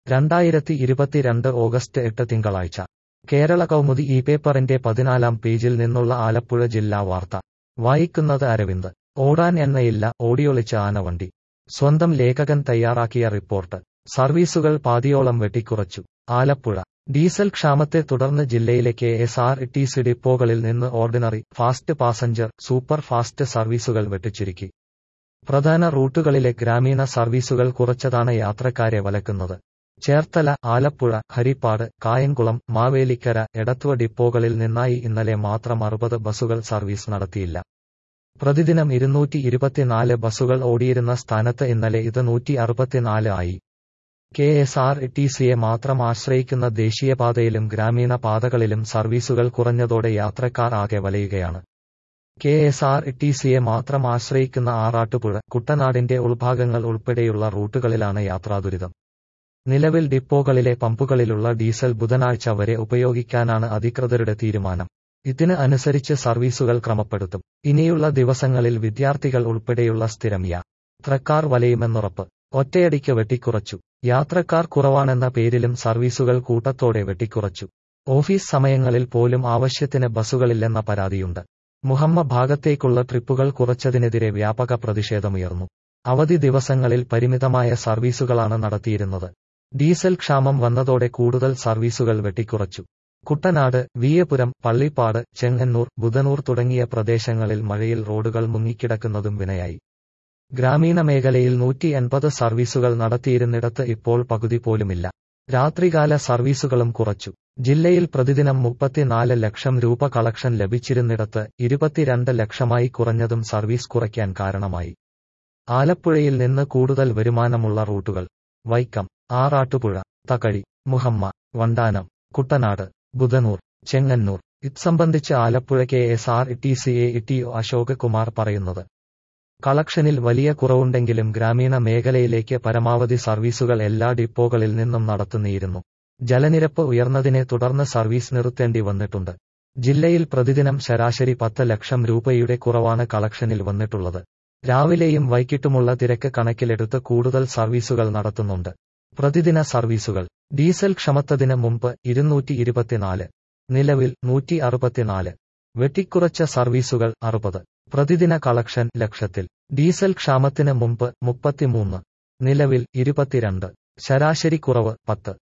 രണ്ടായിരത്തി ഇരുപത്തിരണ്ട് ഓഗസ്റ്റ് എട്ട് തിങ്കളാഴ്ച കേരള കൗമുദി ഈ പേപ്പറിന്റെ പതിനാലാം പേജിൽ നിന്നുള്ള ആലപ്പുഴ ജില്ലാ വാർത്ത വായിക്കുന്നത് അരവിന്ദ് ഓടാൻ എണ്ണയില്ല ഓടിയൊളിച്ച ആനവണ്ടി സ്വന്തം ലേഖകൻ തയ്യാറാക്കിയ റിപ്പോർട്ട് സർവീസുകൾ പാതിയോളം വെട്ടിക്കുറച്ചു ആലപ്പുഴ ഡീസൽ ക്ഷാമത്തെ തുടർന്ന് ജില്ലയിലെ K S R T C ഡിപ്പോകളിൽ നിന്ന് ordinary fast passenger super fast സർവീസുകൾ വെട്ടിച്ചുരുക്കി പ്രധാന റൂട്ടുകളിലെ ഗ്രാമീണ സർവീസുകൾ കുറച്ചതാണ് യാത്രക്കാരെ വലക്കുന്നത് ചേർത്തല ആലപ്പുഴ ഹരിപ്പാട് കായംകുളം മാവേലിക്കര എടത്തുവ ഡിപ്പോകളിൽ നിന്നായി ഇന്നലെ മാത്രം അറുപത് ബസുകൾ സർവീസ് നടത്തിയില്ല പ്രതിദിനം ഇരുന്നൂറ്റി ഇരുപത്തിനാല് ബസുകൾ ഓടിയിരുന്ന സ്ഥാനത്ത് ഇന്നലെ ഇത് നൂറ്റി അറുപത്തിനാല് ആയി കെ എസ് ആർ ടി സിയെ മാത്രം ആശ്രയിക്കുന്ന ദേശീയപാതയിലും ഗ്രാമീണ പാതകളിലും സർവീസുകൾ കുറഞ്ഞതോടെ യാത്രക്കാർ ആകെ വലയുകയാണ് കെ എസ് ആർ ടി സിയെ മാത്രം ആശ്രയിക്കുന്ന ആറാട്ടുപുഴ കുട്ടനാടിന്റെ ഉൾഭാഗങ്ങൾ ഉൾപ്പെടെയുള്ള റൂട്ടുകളിലാണ് യാത്രാദുരിതം നിലവിൽ ഡിപ്പോകളിലെ പമ്പുകളിലുള്ള ഡീസൽ ബുധനാഴ്ച വരെ ഉപയോഗിക്കാനാണ് അധികൃതരുടെ തീരുമാനം ഇതിന് അനുസരിച്ച് സർവീസുകൾ ക്രമപ്പെടുത്തും ഇനിയുള്ള ദിവസങ്ങളിൽ വിദ്യാർത്ഥികൾ ഉൾപ്പെടെയുള്ള സ്ഥിരം യാത്രക്കാർ വലയുമെന്നുറപ്പ് ഒറ്റയടിക്ക് വെട്ടിക്കുറച്ചു യാത്രക്കാർ കുറവാണെന്ന പേരിലും സർവീസുകൾ കൂട്ടത്തോടെ വെട്ടിക്കുറച്ചു ഓഫീസ് സമയങ്ങളിൽ പോലും ആവശ്യത്തിന് ബസുകളില്ലെന്ന പരാതിയുണ്ട് മുഹമ്മ ഭാഗത്തേക്കുള്ള ട്രിപ്പുകൾ കുറച്ചതിനെതിരെ വ്യാപക പ്രതിഷേധമുയർന്നു അവധി ദിവസങ്ങളിൽ പരിമിതമായ സർവീസുകളാണ് നടത്തിയിരുന്നത് ഡീസൽ ക്ഷാമം വന്നതോടെ കൂടുതൽ സർവീസുകൾ വെട്ടിക്കുറച്ചു കുട്ടനാട് വീയപുരം പള്ളിപ്പാട് ചെങ്ങന്നൂർ ബുധനൂർ തുടങ്ങിയ പ്രദേശങ്ങളിൽ മഴയിൽ റോഡുകൾ മുങ്ങിക്കിടക്കുന്നതും വിനയായി ഗ്രാമീണ മേഖലയിൽ നൂറ്റി എൺപത് സർവീസുകൾ നടത്തിയിരുന്നിടത്ത് ഇപ്പോൾ പകുതി പോലുമില്ല രാത്രികാല സർവീസുകളും കുറച്ചു ജില്ലയിൽ പ്രതിദിനം മുപ്പത്തിനാല് ലക്ഷം രൂപ കളക്ഷൻ ലഭിച്ചിരുന്നിടത്ത് ഇരുപത്തിരണ്ട് ലക്ഷമായി കുറഞ്ഞതും സർവീസ് കുറയ്ക്കാൻ കാരണമായി ആലപ്പുഴയിൽ നിന്ന് കൂടുതൽ വരുമാനമുള്ള റൂട്ടുകൾ വൈക്കം ആറാട്ടുപുഴ തകഴി മുഹമ്മ വണ്ടാനം കുട്ടനാട് ബുധനൂർ ചെങ്ങന്നൂർ ഇത് സംബന്ധിച്ച് Alappuzha K S R T C A T O Ashok Kumar പറയുന്നത് കളക്ഷനിൽ വലിയ കുറവുണ്ടെങ്കിലും ഗ്രാമീണ മേഖലയിലേക്ക് പരമാവധി സർവീസുകൾ എല്ലാ ഡിപ്പോകളിൽ നിന്നും നടത്തുന്നിയിരുന്നു ജലനിരപ്പ് ഉയർന്നതിനെ തുടർന്ന് സർവീസ് നിർത്തേണ്ടി വന്നിട്ടുണ്ട് ജില്ലയിൽ പ്രതിദിനം ശരാശരി പത്ത് ലക്ഷം രൂപയുടെ കുറവാണ് കളക്ഷനിൽ വന്നിട്ടുള്ളത് രാവിലെയും വൈകിട്ടുമുള്ള തിരക്ക് കണക്കിലെടുത്ത് കൂടുതൽ സർവീസുകൾ നടത്തുന്നുണ്ട് പ്രതിദിന സർവീസുകൾ ഡീസൽ ക്ഷമത്തതിന് മുമ്പ് ഇരുന്നൂറ്റി ഇരുപത്തിനാല് നിലവിൽ നൂറ്റി അറുപത്തിനാല് വെട്ടിക്കുറച്ച സർവീസുകൾ അറുപത് പ്രതിദിന കളക്ഷൻ ലക്ഷത്തിൽ ഡീസൽ ക്ഷാമത്തിന് മുമ്പ് മുപ്പത്തിമൂന്ന് നിലവിൽ ഇരുപത്തിരണ്ട് ശരാശരി കുറവ് പത്ത്